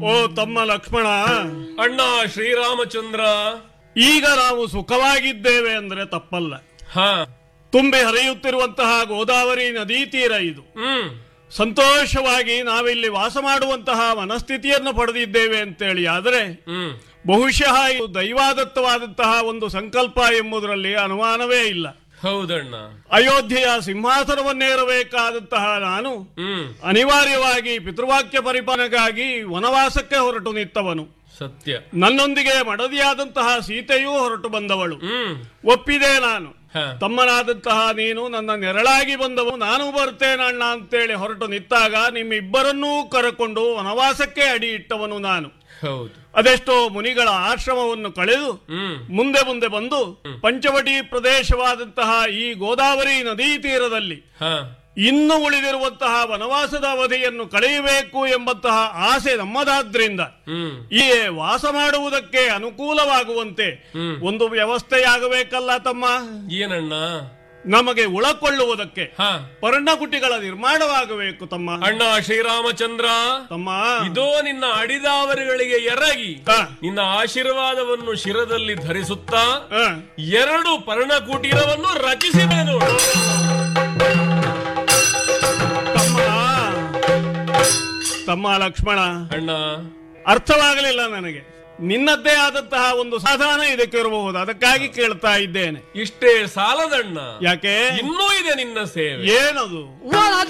ಓ ತಮ್ಮ ಲಕ್ಷ್ಮಣ ಅಣ್ಣ ಶ್ರೀರಾಮಚಂದ್ರ ಈಗ ನಾವು ಸುಖವಾಗಿದ್ದೇವೆ ಅಂದ್ರೆ ತಪ್ಪಲ್ಲ ಹ ತುಂಬಿ ಹರಿಯುತ್ತಿರುವಂತಹ ಗೋದಾವರಿ ನದೀ ತೀರ ಇದು ಹ್ಮ್ ಸಂತೋಷವಾಗಿ ನಾವಿಲ್ಲಿ ವಾಸ ಮಾಡುವಂತಹ ಮನಸ್ಥಿತಿಯನ್ನು ಪಡೆದಿದ್ದೇವೆ ಅಂತೇಳಿ ಆದರೆ ಹ್ಮ್ ಬಹುಶಃ ಇದು ದೈವಾದತ್ತವಾದಂತಹ ಒಂದು ಸಂಕಲ್ಪ ಎಂಬುದರಲ್ಲಿ ಅನುಮಾನವೇ ಇಲ್ಲ ಹೌದಣ್ಣ ಅಯೋಧ್ಯೆಯ ಸಿಂಹಾಸನವನ್ನೇರಬೇಕಾದಂತಹ ನಾನು ಹ್ಮ್ ಅನಿವಾರ್ಯವಾಗಿ ಪಿತೃವಾಕ್ಯ ಪರಿಪಾಲನೆಗಾಗಿ ವನವಾಸಕ್ಕೆ ಹೊರಟು ನಿತ್ತವನು ಸತ್ಯ ನನ್ನೊಂದಿಗೆ ಮಡದಿಯಾದಂತಹ ಸೀತೆಯೂ ಹೊರಟು ಬಂದವಳು ಹ್ಮ್ ಒಪ್ಪಿದೆ ನಾನು ಹ ತಮ್ಮನಾದಂತಹ ನೀನು ನನ್ನ ನೆರಳಾಗಿ ಬಂದವು ನಾನು ಬರ್ತೇನಣ್ಣ ಅಂತೇಳಿ ಹೊರಟು ನಿಂತಾಗ ನಿಮ್ಮಿಬ್ಬರನ್ನೂ ಕರೆಕೊಂಡು ವನವಾಸಕ್ಕೆ ಅಡಿ ಇಟ್ಟವನು ನಾನು ಹೌದು ಅದೆಷ್ಟೋ ಮುನಿಗಳ ಆಶ್ರಮವನ್ನು ಕಳೆದು ಹ್ಮ್ ಮುಂದೆ ಮುಂದೆ ಬಂದು ಪಂಚವಟಿ ಪ್ರದೇಶವಾದಂತಹ ಈ ಗೋದಾವರಿ ನದೀ ತೀರದಲ್ಲಿ ಹ ಇನ್ನು ಉಳಿದಿರುವಂತಹ ವನವಾಸದ ಅವಧಿಯನ್ನು ಕಳೆಯಬೇಕು ಎಂಬಂತಹ ಆಸೆ ನಮ್ಮದಾದ್ರಿಂದ ಹ್ಮ್ ಈ ವಾಸ ಮಾಡುವುದಕ್ಕೆ ಅನುಕೂಲವಾಗುವಂತೆ ಹ್ಮ್. ಒಂದು ವ್ಯವಸ್ಥೆಯಾಗಬೇಕಲ್ಲ ತಮ್ಮ ಏನಣ್ಣ ನಮಗೆ ಉಳಕೊಳ್ಳುವುದಕ್ಕೆ ಹ ಪರ್ಣಕುಟಿಗಳ ನಿರ್ಮಾಣವಾಗಬೇಕು ತಮ್ಮ ಅಣ್ಣ ಶ್ರೀರಾಮಚಂದ್ರ ತಮ್ಮ ಇದೋ ನಿನ್ನ ಅಡಿದಾವರಿಗಳಿಗೆ ಎರಗಿ ಹ, ನಿನ್ನ ಆಶೀರ್ವಾದವನ್ನು ಶಿರದಲ್ಲಿ ಧರಿಸುತ್ತಾ ಹ. ಎರಡು ಪರ್ಣಕುಟೀರವನ್ನು ರಚಿಸಿದೆ ನೋಡು ತಮ್ಮ ತಮ್ಮ ಲಕ್ಷ್ಮಣ ಅಣ್ಣ ಅರ್ಥವಾಗಲಿಲ್ಲ ನನಗೆ ನಿನ್ನದ್ದೇ ಆದಂತಹ ಒಂದು ಸಾಧನ ಇದಕ್ಕೆ ಇರಬಹುದು ಅದಕ್ಕಾಗಿ ಕೇಳ್ತಾ ಇದ್ದೇನೆ ಇಷ್ಟೇ ಸಾಲದಣ್ಣ ಯಾಕೆ ಇನ್ನೂ ಇದೆ ನಿನ್ನ ಸೇವೆ ಏನದು ವನದ